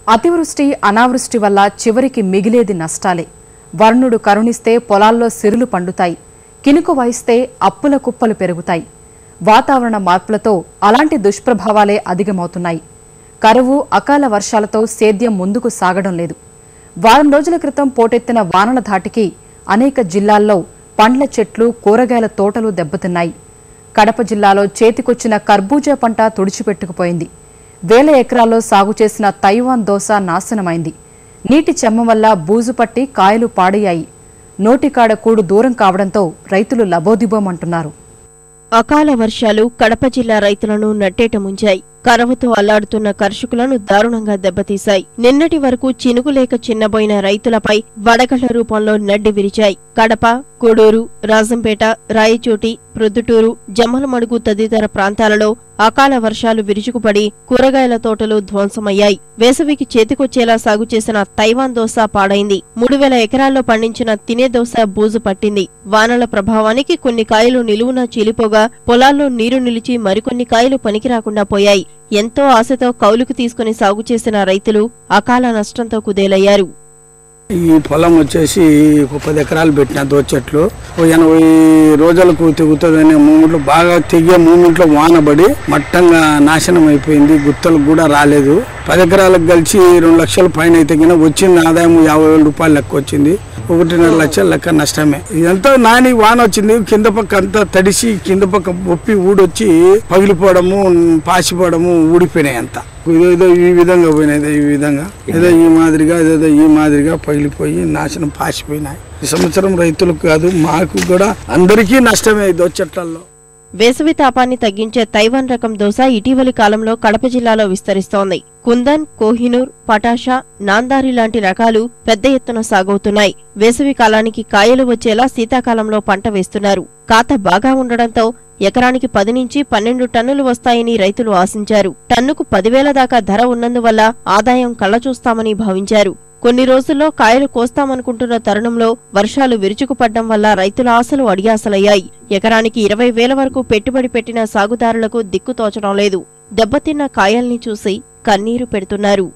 అతివృష్టి అనావృష్టి వల్ల చివరికి మిగిలేది నష్టాలే వర్ణుడు కరుణిస్తే పొలాల్లో సిరులు పండుతాయి కినుకు వహిస్తే అప్పుల కుప్పలు పెరుగుతాయి వాతావరణ మార్పులతో అలాంటి దుష్ప్రభావాలే అధికమవుతున్నాయి కరువు అకాల వర్షాలతో సేద్యం ముందుకు సాగడం లేదు వారం రోజుల క్రితం పోటెత్తిన వానల ధాటికి అనేక జిల్లాల్లో పండ్ల చెట్లు కూరగాయల తోటలు దెబ్బతిన్నాయి కడప జిల్లాలో చేతికొచ్చిన కర్బూజా పంట తుడిచిపెట్టుకుపోయింది వేల ఎకరాల్లో సాగు చేసిన తైవాన్ దోస నాశనమైంది నీటి చెమ్మ వల్ల బూజు పట్టి కాయలు పాడయ్యాయి నోటికాడ కూడు దూరం కావడంతో రైతులు లబోదిబోమంటున్నారు అకాల వర్షాలు కడప జిల్లా రైతులను నట్టేట ముంచాయి కరవుతో అల్లాడుతున్న కర్షకులను దారుణంగా దెబ్బతీశాయి నిన్నటి వరకు చినుకులేక చిన్నబోయిన రైతులపై వడగళ్ల రూపంలో నడ్డి విరిచాయి కడప కొడూరు రాజంపేట రాయచోటి ప్రొద్దుటూరు జమ్మలమడుగు తదితర ప్రాంతాలలో అకాల వర్షాలు విరుచుకుపడి కూరగాయల తోటలు ధ్వంసమయ్యాయి వేసవికి చేతికొచ్చేలా సాగు చేసిన తైవాన్ దోస పాడైంది మూడు వేల ఎకరాల్లో పండించిన తినే దోస బూజు పట్టింది వానల ప్రభావానికి కొన్ని కాయలు నిలువున చీలిపోగా పొలాల్లో నీరు నిలిచి మరికొన్ని కాయలు పనికి రాకుండా పోయాయి ఎంతో ఆశతో కౌలుకు తీసుకుని సాగు చేసిన రైతులు అకాల నష్టంతో కుదేలయ్యారు ఈ పొలం వచ్చేసి ఒక పది ఎకరాలు పెట్టిన దోస చెట్లు ఓ ఎనభై రోజులకు తెగుతుందనే మూమెంట్లో బాగా తెగే మూమెంట్లో వానబడి మట్టంగా నాశనం అయిపోయింది గుత్తలకు కూడా రాలేదు పది ఎకరాలకు కలిసి రెండు లక్షల పైన అయితే కింద వచ్చింది ఆదాయం యాభై వేల రూపాయలు లెక్క వచ్చింది ఒకటిన్నర లక్షల లెక్క నష్టమే ఇదంతా నాని వాన వచ్చింది కింద పక్క అంతా తడిసి కింద పక్క ఒప్పి ఊడొచ్చి పగిలిపోవడము పాసిపోవడము ఊడిపోయినాయి అంతా ఏదో ఈ విధంగా పోయినాయి ఈ విధంగా ఏదో ఈ మాదిరిగా ఏదో ఈ మాదిరిగా పగిలిపోయి నాశనం పాసిపోయినాయి ఈ సంవత్సరం రైతులకు కాదు మాకు కూడా అందరికీ నష్టమే ఈ దోస చెట్లలో వేసవి తాపాన్ని తగ్గించే తైవాన్ రకం దోస ఇటీవలి కాలంలో కడప జిల్లాలో విస్తరిస్తోంది కుందన్ కోహినూర్ పటాషా నాందారి లాంటి రకాలు పెద్ద ఎత్తున సాగవుతున్నాయి వేసవి కాలానికి కాయలు వచ్చేలా శీతాకాలంలో పంట వేస్తున్నారు కాత బాగా ఉండడంతో ఎకరానికి పది నుంచి పన్నెండు టన్నులు వస్తాయని రైతులు ఆశించారు టన్నుకు పదివేల దాకా ధర ఉన్నందువల్ల ఆదాయం కళ్ళచూస్తామని భావించారు కొన్ని రోజుల్లో కాయలు కోస్తామనుకుంటున్న తరుణంలో వర్షాలు విరుచుకుపడ్డం వల్ల రైతుల ఆశలు అడియాసలయ్యాయి ఎకరానికి ఇరవై వేల వరకు పెట్టుబడి పెట్టిన సాగుదారులకు దిక్కు తోచడం లేదు దెబ్బతిన్న కాయల్ని చూసి కన్నీరు పెడుతున్నారు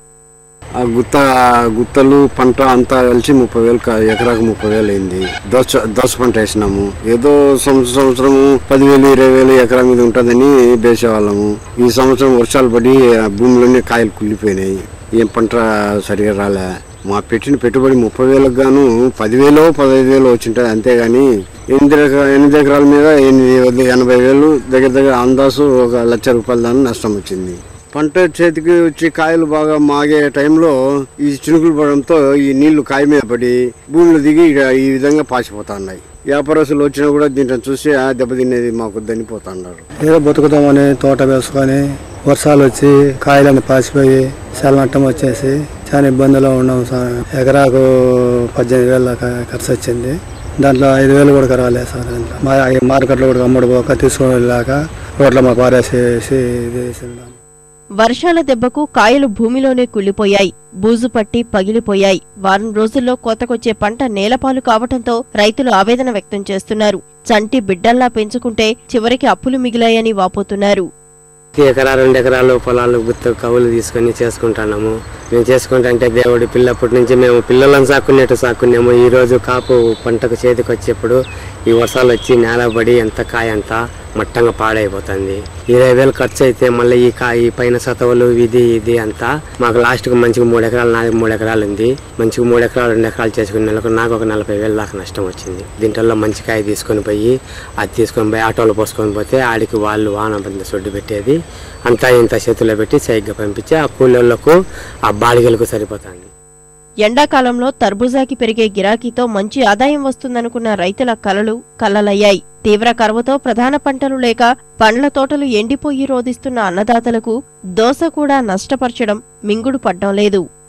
ఆ గుత్త గుత్తలు పంట అంతా కలిసి ముప్పై వేలు కా- ఎకరాకు ముప్పై వేలు అయింది దోస దోస పంట వేసినాము ఏదో సంవత్సరం సంవత్సరము పదివేలు ఇరవై వేలు ఎకరా మీద ఉంటుందని వేసేవాళ్ళము ఈ సంవత్సరం వర్షాలు పడి ఆ భూమిలోనే కాయలు కుళ్ళిపోయినాయి ఏం పంట సరిగా రాలే మా పెట్టిన పెట్టుబడి ముప్పై వేలకు గాను పదివేలు పదహైదు వేలు వచ్చింటుంది అంతేగాని ఎనిమిది ఎకరా ఎనిమిది ఎకరాల మీద ఎనిమిది వద్ద ఎనభై వేలు దగ్గర దగ్గర అందాసు ఒక లక్ష రూపాయల దాని నష్టం వచ్చింది పంట చేతికి వచ్చి కాయలు బాగా మాగే టైంలో ఈ చినుకులు పడడంతో ఈ నీళ్లు కాయ మీద పడి భూమిలో దిగి ఇక ఈ విధంగా పాసిపోతా ఉన్నాయి వ్యాపారస్తులు వచ్చినా కూడా దీంట్లో చూసి "ఆ, దెబ్బతినేది మాకు పోతా ఉన్నారు ఏదో బతుకుతామని తోట వేసుకొని వర్షాలు వచ్చి కాయలన్నీ పాసిపోయి సెలమట్టం వచ్చేసి చాలా ఇబ్బందిలో ఉన్నాం సార్ ఎకరాకు పద్దెనిమిది వేల దాకా ఖర్చు వచ్చింది దాంట్లో ఐదు వేలు కూడా రాలేదు సార్ దాంట్లో మా ఈ మార్కెట్లో కూడా అమ్ముడు పోక తీసుకొని వెళ్ళాక రోడ్ల మా పారేసేసి ఇది చేసిందాం. వర్షాల దెబ్బకు కాయలు భూమిలోనే కుళ్ళిపోయాయి బూజు పట్టి పగిలిపోయాయి వారం రోజుల్లో కోతకొచ్చే పంట నేలపాలు కావటంతో రైతులు ఆవేదన వ్యక్తం చేస్తున్నారు చంటి బిడ్డల్లా పెంచుకుంటే చివరికి అప్పులు మిగిలాయని వాపోతున్నారు ఎకరా రెండు ఎకరాలు పొలాలు గుత్త కవులు తీసుకొని చేసుకుంటున్నాము మేము చేసుకుంటే దేవుడి పిల్లప్పటి నుంచి మేము పిల్లలను సాక్కునేట్టు సాక్కున్నాము ఈ రోజు కాపు పంటకు చేతికి వచ్చేప్పుడు ఈ వర్షాలు వచ్చి నేల పడి ఎంత కాయ అంతా మట్టంగా పాడైపోతుంది ఇరవై వేలు ఖర్చు అయితే మళ్ళీ ఈ కాయ ఈ పైన సతవలు ఇది ఇది అంతా మాకు లాస్ట్కి మంచిగా మూడు ఎకరాలు నాది మూడు ఎకరాలు ఉంది మంచిగా మూడు ఎకరాలు రెండు ఎకరాలు చేసుకునే నెలకు నాకు ఒక నలభై వేలు దాకా నష్టం వచ్చింది దీంట్లో మంచి కాయ తీసుకొని పోయి అది తీసుకొని పోయి ఆటోలో పోసుకొని పోతే ఆడికి వాళ్ళు వాన బంద సొడ్డు పెట్టేది అంతా ఇంత చేతిలో పెట్టి సైగ్గా పంపించి ఆ కూలీలకు ఆ బాడిగలకు సరిపోతుంది ఎండాకాలంలో తర్బుజాకి పెరిగే గిరాకీతో మంచి ఆదాయం వస్తుందనుకున్న రైతుల కలలు కల్లలయ్యాయి తీవ్ర కరువుతో ప్రధాన పంటలు లేక పండ్ల తోటలు ఎండిపోయి రోదిస్తున్న అన్నదాతలకు దోస కూడా నష్టపరచడం మింగుడు పడ్డం లేదు